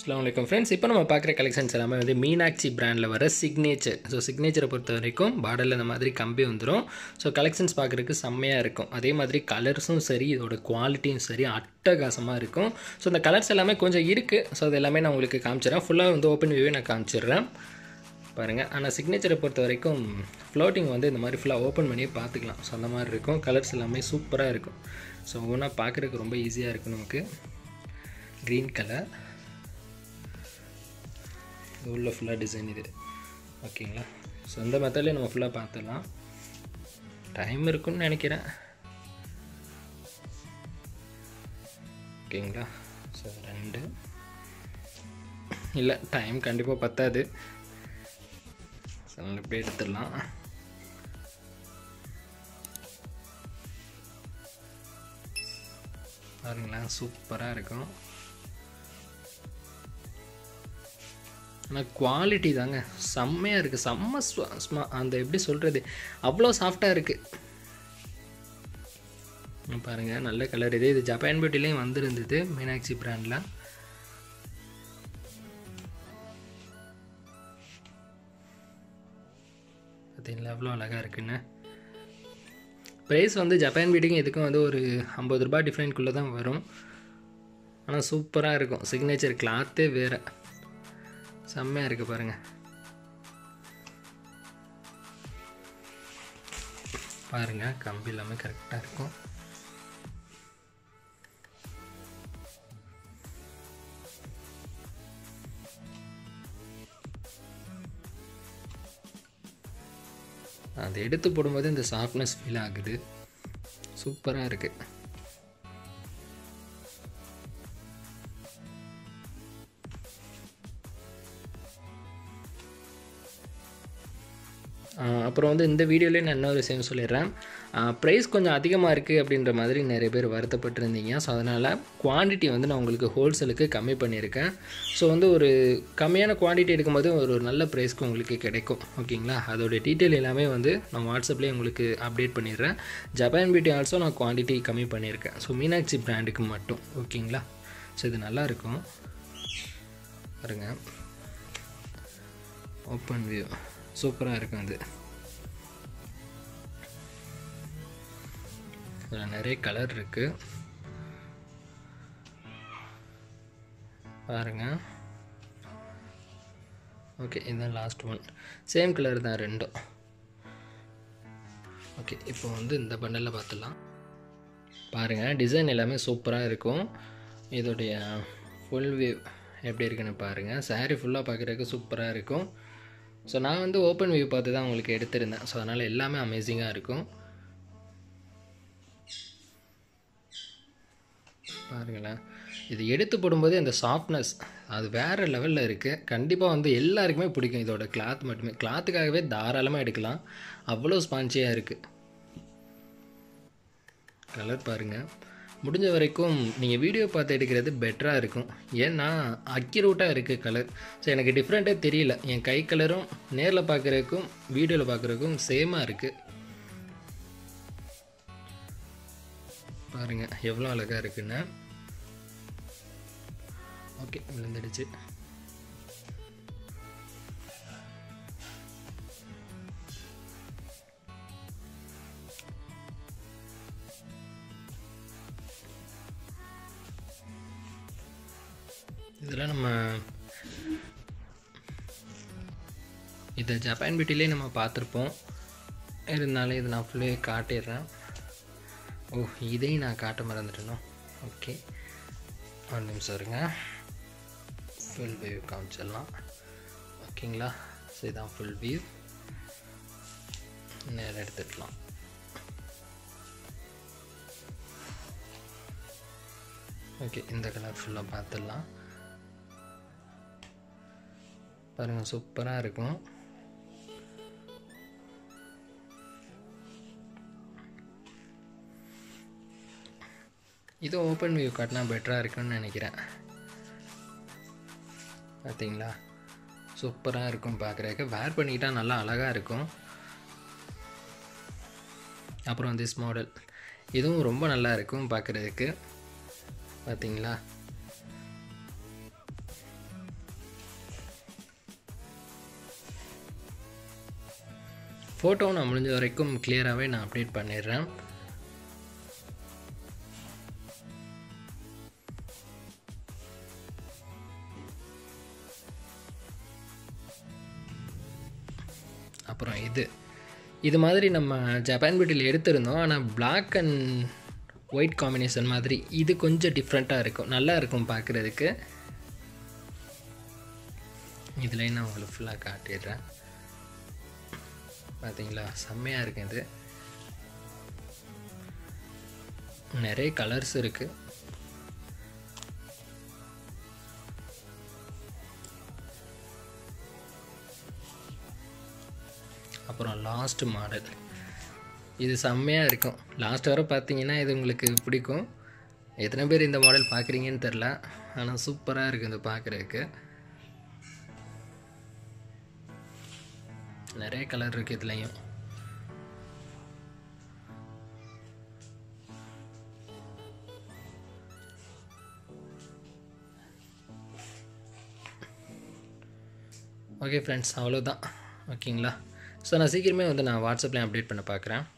அஸ்லாம் வலைக்கம் ஃப்ரெண்ட்ஸ் இப்போ நம்ம பார்க்குற கலெக்ஷன்ஸ் எல்லாமே வந்து மீனாட்சி பிராண்டில் வர சிக்னேச்சர் ஸோ சிக்னேச்சரை பொறுத்த வரைக்கும் பார்டரில் இந்த மாதிரி கம்பி வந்துடும் ஸோ கலெக்ஷன்ஸ் பார்க்குறதுக்கு செம்மையாக இருக்கும் அதே மாதிரி கலர்ஸும் சரி இதோட குவாலிட்டியும் சரி அட்டகாசமாக இருக்கும் ஸோ இந்த கலர்ஸ் எல்லாமே கொஞ்சம் இருக்குது ஸோ அது எல்லாமே நான் உங்களுக்கு காமிச்சிடுறேன் ஃபுல்லாக வந்து ஓப்பன் வியூவே நான் காமிச்சிடுறேன் பாருங்கள் ஆனால் சிக்னேச்சரை பொறுத்த வரைக்கும் ஃப்ளோட்டிங் வந்து இந்த மாதிரி ஃபுல்லாக ஓப்பன் பண்ணி பார்த்துக்கலாம் ஸோ அந்த மாதிரி இருக்கும் கலர்ஸ் எல்லாமே சூப்பராக இருக்கும் ஸோ ஒவ்வொன்றா பார்க்குறதுக்கு ரொம்ப ஈஸியாக இருக்கும் நமக்கு க்ரீன் கலர் இது உள்ள ஃபுல்லாக டிசைன் இது ஓகேங்களா ஸோ இந்த மெத்தட்லேயே நம்ம ஃபுல்லாக பார்த்துடலாம் டைம் இருக்குன்னு நினைக்கிறேன் ஓகேங்களா ஸோ ரெண்டு இல்லை டைம் கண்டிப்பாக பத்தாது ஸோ நம்ம இப்படியே எடுத்துடலாம் பாருங்களேன் சூப்பராக இருக்கும் ஆனால் குவாலிட்டி தாங்க செம்மையாக இருக்குது செம்ம ஸ்வ- ஸ்ம அந்த எப்படி சொல்கிறது அவ்வளோ சாஃப்டாக இருக்குது பாருங்கள் நல்ல கலர் இது இது ஜப்பான் பியூட்டிலையும் வந்திருந்தது மீனாட்சி பிராண்டில் பார்த்தீங்களா எவ்வளோ அழகாக இருக்குன்னு ப்ரைஸ் வந்து ஜப்பான் பியூட்டிக்கும் இதுக்கும் வந்து ஒரு ஐம்பது ரூபாய் டிஃப்ரெண்ட்குள்ளே தான் வரும் ஆனால் சூப்பராக இருக்கும் சிக்னேச்சர் கிளாத்தே வேறு செம்மையாக இருக்குது பாருங்கள் பாருங்கள் கம்பி எல்லாமே கரெக்டாக இருக்கும் அதை எடுத்து போடும்போது இந்த சாஃப்ட்னஸ் ஃபீல் ஆகுது சூப்பராக இருக்குது ஆஹ் அப்புறம் வந்து இந்த வீடியோலேயே நான் இன்னொரு விஷயம் சொல்லிடுறேன் ப்ரைஸ் கொஞ்சம் அதிகமாக இருக்குது அப்படின்ற மாதிரி நிறைய பேர் வருத்தப்பட்டிருந்தீங்க ஸோ அதனால் குவாண்டிட்டி வந்து நான் உங்களுக்கு ஹோல்சேலுக்கு கம்மி பண்ணியிருக்கேன் ஸோ வந்து ஒரு கம்மியான குவாண்டிட்டி எடுக்கும்போது ஒரு நல்ல ப்ரைஸ்க்கு உங்களுக்கு கிடைக்கும் ஓகேங்களா அதோடைய டீட்டெயில் எல்லாமே வந்து நான் வாட்ஸ்அப்லேயே உங்களுக்கு அப்டேட் பண்ணிடுறேன் ஜப்பான் பியூட்டி ஆல்சோ நான் குவாண்டிட்டி கம்மி பண்ணியிருக்கேன் ஸோ மீனாட்சி பிராண்டுக்கு மட்டும் ஓகேங்களா ஸோ இது நல்லா இருக்கும் பாருங்க ஓப்பன் வியூ சூப்பராக இருக்கும் அது இதில் நிறைய கலர் இருக்குது பாருங்க ஓகே இதுதான் லாஸ்ட் ஒன் சேம் கலர் தான் ரெண்டும் ஓகே இப்போ வந்து இந்த பண்டலில் பார்த்துடலாம் பாருங்கள் டிசைன் எல்லாமே சூப்பராக இருக்கும் இதோடைய ஃபுல் வியூ எப்படி இருக்குன்னு பாருங்கள் saree ஃபுல்லாக பார்க்குறதுக்கு சூப்பராக இருக்கும் ஸோ நான் வந்து ஓப்பன் வியூ பார்த்து தான் உங்களுக்கு எடுத்திருந்தேன் ஸோ அதனால் எல்லாமே அமேசிங்காக இருக்கும் பாருங்களேன் இது எடுத்து போடும்போது அந்த சாஃப்ட்னஸ் அது வேறு லெவலில் இருக்குது கண்டிப்பாக வந்து எல்லாருக்குமே பிடிக்கும் இதோட கிளாத் மட்டுமே கிளாத்துக்காகவே தாராளமாக எடுக்கலாம் அவ்வளோ ஸ்பான்ச்சியாக இருக்குது கலர் பாருங்கள் முடிஞ்ச வரைக்கும் நீங்கள் வீடியோ பார்த்து எடுக்கிறது பெட்டராக இருக்கும் ஏன்னா அக்யூரேட்டாக இருக்குது கலர் ஸோ எனக்கு டிஃப்ரெண்ட்டே தெரியல என் கை கலரும் நேரில் பார்க்குறதுக்கும் வீடியோவில் பார்க்குறதுக்கும் சேமாக இருக்குது பாருங்கள் எவ்வளோ அழகாக இருக்குன்னு ஓகே விழுந்துடுச்சு இதில் நம்ம இதை ஜப்பான் பியூட்டிலே நம்ம பார்த்துருப்போம் இருந்தாலும் இது நான் ஃபுல்லாக காட்டிடுறேன் ஓ இதையும் நான் காட்ட மறந்துட்டேனோ ஓகே ஒரு நிமிஷம் இருங்க ஃபுல் வியூ காமிச்சிடலாம் ஓகேங்களா ஸோ இதான் ஃபுல் வியூ நேரம் எடுத்துக்கலாம் ஓகே இந்த கலர் ஃபுல்லாக பார்த்துடலாம் பாருங்கள் சூப்பராக இருக்கும் இது ஓப்பன் வியூ காட்டினா பெட்டராக இருக்குன்னு நினைக்கிறேன் பார்த்தீங்களா சூப்பராக இருக்கும் பார்க்குறதுக்கு வேர் பண்ணிக்கிட்டா நல்லா அழகாக இருக்கும் அப்புறம் திஸ் மாடல் இதுவும் ரொம்ப நல்லா இருக்கும் பார்க்குறதுக்கு பார்த்தீங்களா ஃபோட்டோவும் நான் முடிஞ்ச வரைக்கும் கிளியராகவே நான் அப்டேட் பண்ணிடுறேன் அப்புறம் இது இது மாதிரி நம்ம ஜப்பான் பியூட்டியில் எடுத்திருந்தோம் ஆனால் Black அண்ட் ஒயிட் காம்பினேஷன் மாதிரி இது கொஞ்சம் டிஃப்ரெண்ட்டாக இருக்கும் நல்லா இருக்கும் பார்க்குறதுக்கு இதுலேயும் நான் உங்களுக்கு ஃபுல்லாக காட்டிடுறேன் பார்த்தீங்களா செம்மையாக இருக்கு இது நிறைய கலர்ஸ் இருக்குது அப்புறம் லாஸ்ட் மாடல் இது செம்மையாக இருக்கும் லாஸ்ட் வரை பார்த்தீங்கன்னா இது உங்களுக்கு பிடிக்கும் எத்தனை பேர் இந்த மாடல் பார்க்குறீங்கன்னு தெரில ஆனால் சூப்பராக இருக்குது இது பார்க்குறதுக்கு நிறைய கலர் இருக்குது இதுலேயும் ஓகே ஃப்ரெண்ட்ஸ் அவ்வளோதான் ஓகேங்களா ஸோ நான் சீக்கிரமே வந்து நான் வாட்ஸ்அப்லேயும் அப்டேட் பண்ண பார்க்குறேன்